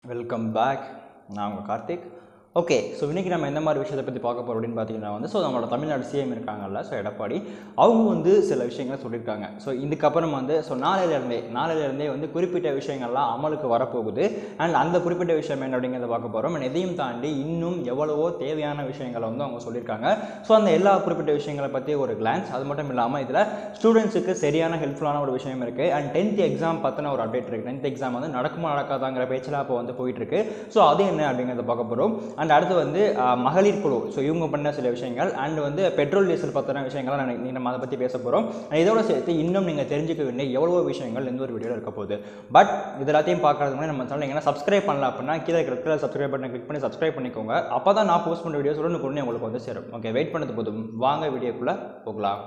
welcome back நான் உங்கள் Karthik okay so இன்றைக்கி நம்ம எந்த மாதிரி விஷயத்தை பற்றி பார்க்க போகிறோம் அப்படின்னு பார்த்தீங்கன்னா வந்து ஸோ நம்மளோட தமிழ்நாடு சிஎம் இருக்காங்கல்ல ஸோ எடப்பாடி அவங்க வந்து சில விஷயங்களை சொல்லியிருக்காங்க ஸோ இதுக்கப்புறம் வந்து ஸோ நாளையிலேருந்தே நாளையிலேருந்தே வந்து குறிப்பிட்ட விஷயங்கள்லாம் அமலுக்கு வரப்போகுது அண்ட் அந்த குறிப்பிட்ட விஷயம் என்ன அப்படிங்கிறத பார்க்க போகிறோம் அண்ட் எதையும் தாண்டி இன்னும் எவ்வளவோ தேவையான விஷயங்களை வந்து அவங்க சொல்லியிருக்காங்க ஸோ அந்த எல்லா குறிப்பிட்ட விஷயங்களை பற்றி ஒரு கிளான்ஸ் அது மட்டும் இல்லாமல் இதில் ஸ்டூடெண்ட்ஸுக்கு சரியான ஹெல்ப்ஃபுல்லான ஒரு விஷயம் இருக்குது அண்ட் டென்த் எக்ஸாம் பற்றின ஒரு அப்டேட் இருக்குது டென்த் எக்ஸாம் வந்து நடக்குமா நடக்காதாங்கிற பேச்சில் அப்போ வந்து போயிட்டுருக்கு ஸோ அது என்ன அப்படிங்கிறத பார்க்க போகிறோம் அண்ட் அடுத்து வந்து அஹ், மகளிர் குழு ஸோ இவங்க பண்ண சில விஷயங்கள் அண்ட் வந்து பெட்ரோல் டீசல் பற்றின விஷயங்கள்லாம் நான் இன்னைக்கு நம்ம அதை பற்றி பேச போகிறோம் இதோட சேர்த்து இன்னும் நீங்கள் தெரிஞ்சுக்க வேண்டிய எவ்வளவோ விஷயங்கள் இந்த ஒரு வீடியோவில் இருக்க போகுது பட் இது எல்லாத்தையும் பார்க்கறதுக்கு முன்னாடி நம்ம சேனல் எங்கன்னா சப்ஸ்கிரைப் பண்ணல அப்படின்னா கீழே இருக்கிற சப்ஸ்கிரைப் பண்ணி கிளிக் பண்ணி சப்ஸ்கிரைப் பண்ணிக்கோங்க அப்போ தான் நான் போஸ்ட் பண்ண வீடியோஸ் உடனே உடனே உங்களுக்கு வந்து சேரும் ஓகே வெயிட் பண்ணது போதும் வாங்க வீடியோக்குள்ளே போகலாம்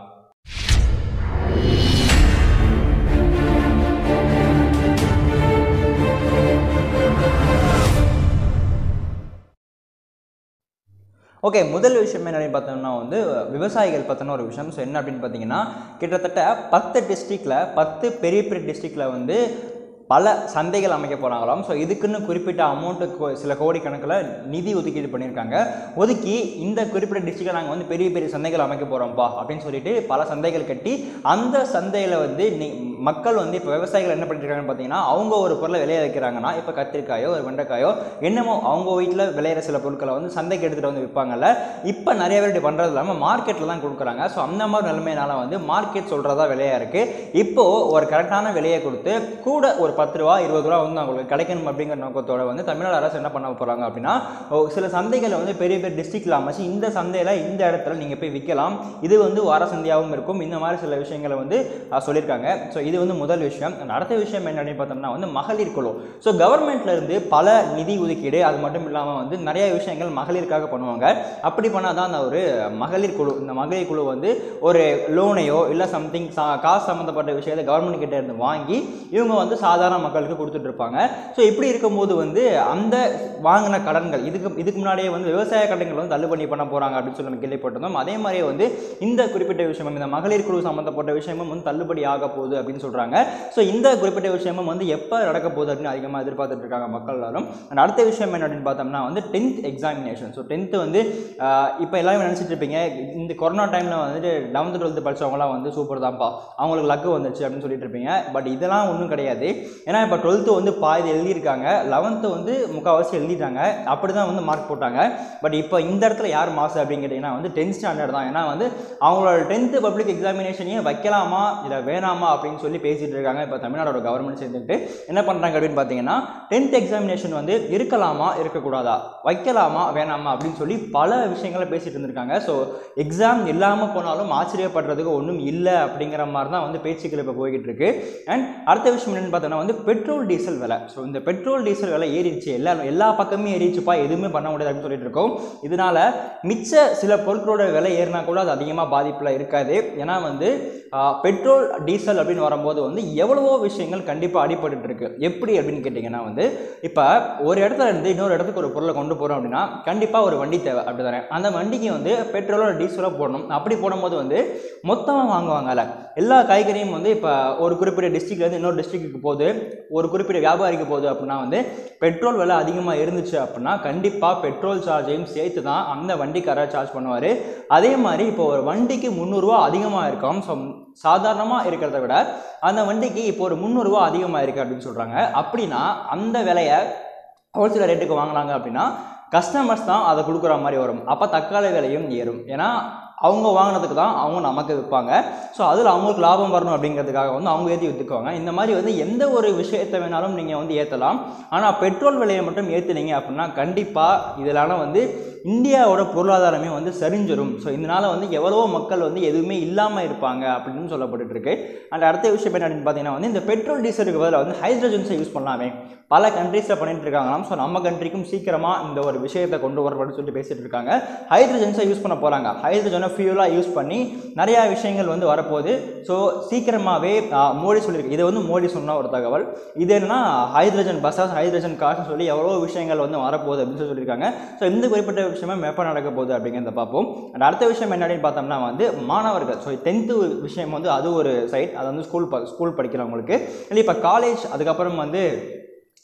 ஓகே முதல் விஷயம் என்ன அப்படின்னு பார்த்தோம்னா வந்து விவசாயிகள் பற்றின ஒரு விஷயம் ஸோ என்ன அப்படின்னு பார்த்தீங்கன்னா கிட்டத்தட்ட பத்து டிஸ்ட்ரிக்டில் பத்து பெரிய பெரிய டிஸ்ட்ரிக்டில் வந்து பல சந்தைகள் அமைக்க போகிறாங்களாம் ஸோ இதுக்குன்னு குறிப்பிட்ட அமௌண்ட்டு சில கோடி கணக்கில் நிதி ஒதுக்கீடு பண்ணியிருக்காங்க ஒதுக்கி இந்த குறிப்பிட்ட டிஸ்ட்ரிக்டில் நாங்கள் வந்து பெரிய பெரிய சந்தைகள் அமைக்க போகிறோம்ப்பா அப்படின்னு சொல்லிட்டு பல சந்தைகள் கட்டி அந்த சந்தையில் வந்து நீ மக்கள் வந்து இப்போ விவசாயிகள் என்ன பண்ணிருக்காங்கன்னு பார்த்தீங்கன்னா அவங்க ஒரு பொருளை விளைய வைக்கிறாங்கன்னா இப்போ கத்திரிக்காயோ ஒரு வெண்டைக்காயோ என்னமோ அவங்க வீட்டில் விளையிற சில பொருட்களை வந்து சந்தைக்கு எடுத்துகிட்டு வந்து விற்பாங்கல்ல இப்போ நிறைய பேர் இப்படி பண்ணுறது இல்லாமல் மார்க்கெட்டில் தான் கொடுக்குறாங்க ஸோ அந்த மாதிரி நிலைமையினால வந்து மார்க்கெட் சொல்கிறதா விலையாக இருக்குது இப்போது ஒரு கரெக்டான விலையை கொடுத்து கூட ஒரு பத்து ரூபா இருபது ரூபா வந்து அவங்களுக்கு கிடைக்கணும் அப்படிங்கிற நோக்கத்தோட வந்து தமிழ்நாடு அரசு என்ன பண்ண போகிறாங்க அப்படின்னா ஓ, சில சந்தைகளை வந்து பெரிய பெரிய டிஸ்ட்ரிக்டில் அமைச்சு இந்த சந்தையில் இந்த இடத்துல நீங்கள் போய் விற்கலாம் இது வந்து வார சந்தையாகவும் இருக்கும் இந்த மாதிரி சில விஷயங்களை வந்து அஹ், சொல்லியிருக்காங்க ஸோ இது வந்து முதல் விஷயம் And அடுத்த விஷயம் என்ன அப்படின்னு பார்த்தோம்னா வந்து மகளிர் குழு ஸோ கவர்மெண்ட்ல இருந்து பல நிதி ஒதுக்கீடு அது மட்டும் இல்லாமல் வந்து நிறைய விஷயங்கள் மகளிருக்காக பண்ணுவாங்க அப்படி பண்ணால் தான் அந்த ஒரு மகளிர் குழு இந்த மகளிர் குழு வந்து ஒரு லோனையோ இல்லை சம்திங் காசு சம்மந்தப்பட்ட விஷயத்தை கவர்மெண்ட் கிட்ட இருந்து வாங்கி இவங்க வந்து சாதாரண மக்களுக்கு கொடுத்துட்டு இருப்பாங்க ஸோ இப்படி இருக்கும்போது வந்து அந்த வாங்கின கடன்கள் இதுக்கு இதுக்கு முன்னாடியே வந்து விவசாய கடன்கள் வந்து தள்ளுபடி பண்ண போகிறாங்க அப்படின்னு சொல்லி நம்ம கேள்விப்பட்டிருந்தோம் அதே மாதிரியே வந்து இந்த குறிப்பிட்ட விஷயமும் இந்த மகளிர் குழு சம்மந்தப்பட்ட விஷயமும் வந்து தள்ளுபடி ஆக போகுது அப்படின்னு சொல்கிறாங்க ஸோ இந்த குறிப்பிட்ட விஷயமும் வந்து எப்போ நடக்க போகுது அப்படின்னு அதிகமாக எதிர்பார்த்துட்டு இருக்காங்க மக்கள் எல்லாரும் And அடுத்த விஷயம் என்ன அப்படின்னு பார்த்தோம்னா வந்து டென்த் எக்ஸாமினேஷன் ஸோ டென்த்து வந்து இப்போ எல்லாரும் நினச்சிட்டு இருப்பீங்க இந்த கொரோனா டைமில் வந்துட்டு லெவன்த்து டுவெல்த்து படிச்சவங்கலாம் வந்து சூப்பர் தான்ப்பா அவங்களுக்கு லக்கு வந்துச்சு அப்படின்னு சொல்லிட்டு இருப்பீங்க பட் இதெல்லாம் ஒன்றும் கிடையாது ஏன்னா இப்போ டுவெல்த்து வந்து பாதி எழுதியிருக்காங்க லெவன்த்து வந்து முக்கால்வாசி எழுதிட்டாங்க அப்படி தான் வந்து மார்க் போட்டாங்க பட் இப்போ இந்த இடத்துல யார் மாசு அப்படின்னு கேட்டிங்கன்னா வந்து டென்த் ஸ்டாண்டர்ட் தான் ஏன்னா வந்து அவங்களோட டென்த்து பப்ளிக் எக்ஸாமினேஷனையும் வைக்கலாமா இல்லை வேணாமா அப்படின்னு சொல்லி பேசிட்டு இருக்காங்க இப்போ தமிழ்நாடோட கவர்மெண்ட் சேர்ந்துட்டு என்ன பண்ணுறாங்க அப்படின்னு பார்த்தீங்கன்னா டென்த் எக்ஸாமினேஷன் வந்து இருக்கலாமா இருக்கக்கூடாதா வைக்கலாமா வேணாமா அப்படின்னு சொல்லி பல விஷயங்களை பேசிட்டு இருந்திருக்காங்க ஸோ எக்ஸாம் இல்லாமல் போனாலும் ஆச்சரியப்படுறதுக்கு ஒன்றும் இல்லை அப்படிங்கிற மாதிரி தான் வந்து பேச்சுக்கள் இப்போ போய்கிட்டு இருக்கு அண்ட் அடுத்த விஷயம் என்னன்னு பார்த்தோன்னா வந்து பெட்ரோல் டீசல் விலை ஸோ இந்த பெட்ரோல் டீசல் விலை ஏறிடுச்சு எல்லா எல்லா பக்கமே ஏறிச்சுப்பா எதுவுமே பண்ண முடியாது அப்படின்னு சொல்லிட்டு இருக்கோம் இதனால மிச்ச சில பொருட்களோட விலை ஏறினா கூட அது அதிகமாக பாதிப்பில் இருக்காது ஏன்னா வந்து ஆஹ், பெட்ரோல் டீசல் அப்படின்னு வரும்போது வந்து எவ்வளவோ விஷயங்கள் கண்டிப்பாக அடிபட்டு இருக்கு எப்படி அப்படின்னு கேட்டிங்கன்னா வந்து இப்போ ஒரு இடத்துல இருந்து இன்னொரு இடத்துக்கு ஒரு பொருளை கொண்டு போகிறோம் அப்படின்னா கண்டிப்பாக ஒரு வண்டி தேவை அப்படி தானே அந்த வண்டிக்கு வந்து பெட்ரோலோ டீசலோ போடணும் அப்படி போடும்போது வந்து மொத்தமாக வாங்குவாங்கல்ல எல்லா காய்கறியும் வந்து இப்போ ஒரு குறிப்பிட்ட டிஸ்ட்ரிக்ட்லேருந்து இன்னொரு டிஸ்ட்ரிக்ட்டுக்கு போகுது ஒரு குறிப்பிட்ட வியாபாரிக்கு போகுது அப்படின்னா வந்து பெட்ரோல் விலை அதிகமாக இருந்துச்சு அப்படின்னா கண்டிப்பாக பெட்ரோல் சார்ஜையும் சேர்த்து தான் அந்த வண்டிக்காரர் சார்ஜ் பண்ணுவார் அதே மாதிரி இப்போ ஒரு வண்டிக்கு முந்நூறுரூவா அதிகமாக இருக்கும் ஸோ சாதாரணமாக இருக்கிறத விட அந்த வண்டிக்கு இப்போ ஒரு முந்நூறுரூவா அதிகமாக இருக்குது அப்படின்னு சொல்கிறாங்க அப்படின்னா அந்த விலையை ஹோல்சேல் ரேட்டுக்கு வாங்கினாங்க அப்படின்னா கஸ்டமர்ஸ் தான் அதை கொடுக்குற மாதிரி வரும் அப்போ தக்காளி விலையும் ஏறும் ஏன்னா அவங்க வாங்கினதுக்கு தான் அவங்க நமக்கு விற்பாங்க ஸோ அதில் அவங்களுக்கு லாபம் வரணும் அப்படிங்கிறதுக்காக வந்து அவங்க ஏற்றி விற்றுக்குவாங்க இந்த மாதிரி வந்து எந்த ஒரு விஷயத்தை வேணாலும் நீங்கள் வந்து ஏற்றலாம் ஆனால் பெட்ரோல் விலையை மட்டும் ஏற்றுனீங்க அப்படின்னா கண்டிப்பாக இதனால வந்து இந்தியாவோட பொருளாதாரமே வந்து சரிஞ்சிரும் ஸோ இதனால் வந்து எவ்வளவோ மக்கள் வந்து எதுவுமே இல்லாமல் இருப்பாங்க அப்படின்னு சொல்லப்பட்டுட்டு இருக்கு அண்ட் அடுத்த விஷயம் என்ன அப்படின்னு பார்த்தீங்கன்னா வந்து இந்த பெட்ரோல் டீசலுக்கு பதிலாக வந்து ஹைட்ரஜன்ஸை யூஸ் பண்ணலாமே பல கண்ட்ரீஸில் பண்ணிட்டு இருக்காங்களாம் ஸோ நம்ம கண்ட்ரிக்கும் சீக்கிரமாக இந்த ஒரு விஷயத்தை கொண்டு வரப்படும் சொல்லிட்டு பேசிட்டு இருக்காங்க ஹைட்ரஜன்ஸை யூஸ் பண்ண போகிறாங்க ஹைட்ரஜனை ஃபியூலாக யூஸ் பண்ணி நிறையா விஷயங்கள் வந்து வரப்போகுது ஸோ சீக்கிரமாகவே மோடி சொல்லியிருக்கு இது வந்து மோடி சொன்ன ஒரு தகவல் இது என்னன்னா ஹைட்ரஜன் பஸ்ஸஸ் ஹைட்ரஜன் கார்ஸ்னு சொல்லி எவ்வளோ விஷயங்கள் வந்து வரப்போகுது அப்படின்னு சொல்லி சொல்லியிருக்காங்க ஸோ இந்த குறிப்பிட்ட விஷயமே எப்போ நடக்க போகுது அப்படிங்கிறத பார்ப்போம் அண்ட் அடுத்த விஷயம் என்ன அப்படின்னு பார்த்தோம்னா வந்து மாணவர்கள் ஸோ டென்த்து விஷயம் வந்து அது ஒரு சைட் அது வந்து ஸ்கூல் ஸ்கூல் படிக்கிறவங்களுக்கு இல்லை இப்போ காலேஜ் அதுக்கப்புறம் வந்து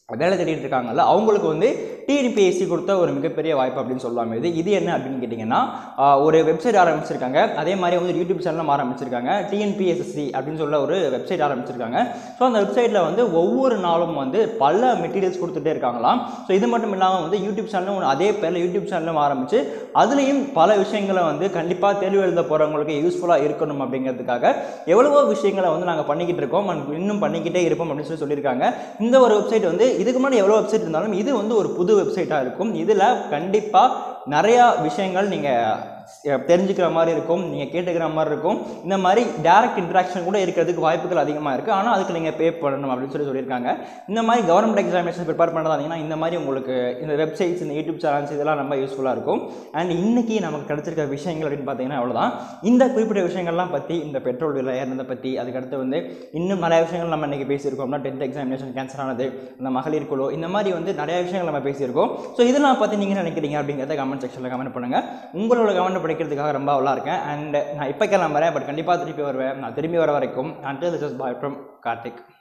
வேலை தேடிட்டு இருக்காங்கல்ல அவங்களுக்கு வந்து டிஎன்பிஎஸ்சி கொடுத்த ஒரு மிகப்பெரிய வாய்ப்பு அப்படின்னு சொல்லலாம் இது இது என்ன அப்படின்னு கேட்டிங்கன்னா ஆஹ், ஒரு வெப்சைட் ஆரம்பிச்சிருக்காங்க அதே மாதிரி வந்து யூடியூப் சேனலும் ஆரம்பிச்சிருக்காங்க டிஎன்பிஎஸ்சி அப்படின்னு சொல்ல ஒரு வெப்சைட் ஆரம்பிச்சிருக்காங்க ஸோ அந்த வெப்சைட்டில் வந்து ஒவ்வொரு நாளும் வந்து பல மெட்டீரியல்ஸ் கொடுத்துட்டே இருக்காங்களாம் ஸோ இது மட்டும் இல்லாமல் வந்து யூடியூப் சேனலும் அதே பேரில் யூடியூப் சேனலும் ஆரம்பித்து அதுலேயும் பல விஷயங்களை வந்து கண்டிப்பாக தேர்வு எழுத போகிறவங்களுக்கு யூஸ்ஃபுல்லாக இருக்கணும் அப்படிங்கிறதுக்காக எவ்வளவோ விஷயங்களை வந்து நாங்கள் பண்ணிக்கிட்டு இருக்கோம் and இன்னும் பண்ணிக்கிட்டே இருப்போம் அப்படின்னு சொல்லி சொல்லியிருக்காங்க இந்த ஒரு வெப்சைட் வந்து இதுக்கு முன்னாடி எவ்வளோ வெப்சைட் இருந்தாலும் இது வந்து ஒரு புது வெப்சைட்டாக இருக்கும் இதில் கண்டிப்பாக நிறையா விஷயங்கள் நீங்கள் தெரிஞ்சுக்கிற மாதிரி இருக்கும் நீங்கள் கேட்டுக்கிற மாதிரி இருக்கும் இந்த மாதிரி டேரக்ட் இன்ட்ராக்ஷன் கூட இருக்கிறதுக்கு வாய்ப்புகள் அதிகமாக இருக்குது ஆனால் அதுக்கு நீங்கள் பே பண்ணணும் அப்படின்னு சொல்லி சொல்லியிருக்காங்க இந்த மாதிரி கவர்மெண்ட் எக்ஸாமினேஷன் ப்ரிப்பேர் பண்ணுறதாங்கன்னா இந்த மாதிரி உங்களுக்கு இந்த வெப்சைட்ஸ் இந்த யூடியூப் சேனல்ஸ் இதெல்லாம் ரொம்ப யூஸ்ஃபுல்லாக இருக்கும் அண்ட் இன்னைக்கு நமக்கு கிடைச்சிருக்க விஷயங்கள் அப்படின்னு பார்த்தீங்கன்னா அவ்வளோதான் இந்த குறிப்பிட்ட விஷயங்கள்லாம் பற்றி இந்த பெட்ரோல் விலை ஏறினதை பற்றி அதுக்கடுத்து வந்து இன்னும் நிறைய விஷயங்கள் நம்ம இன்றைக்கி பேசியிருக்கோம்னா டென்த் எக்ஸாமினேஷன் கேன்சல் ஆனது இந்த மகளிர் குழு இந்த மாதிரி வந்து நிறைய விஷயங்கள் நம்ம பேசியிருக்கோம் ஸோ இதெல்லாம் பற்றி நீங்கள் நினைக்கிறீங்க அப்படிங்கிறத கமெண்ட் செக்ஷனில் கமெண்ட் பண்ணுங்கள் உங்களோட கமெண்ட் படிக்கிறதுக்காக ரொம்ப அவ்வளோ இருக்கேன் அண்ட் நான் இப்போ கிளம்புறேன் பட் கண்டிப்பாக திருப்பி வருவேன் நான் திரும்பி வர வரைக்கும் until this is bye from Karthik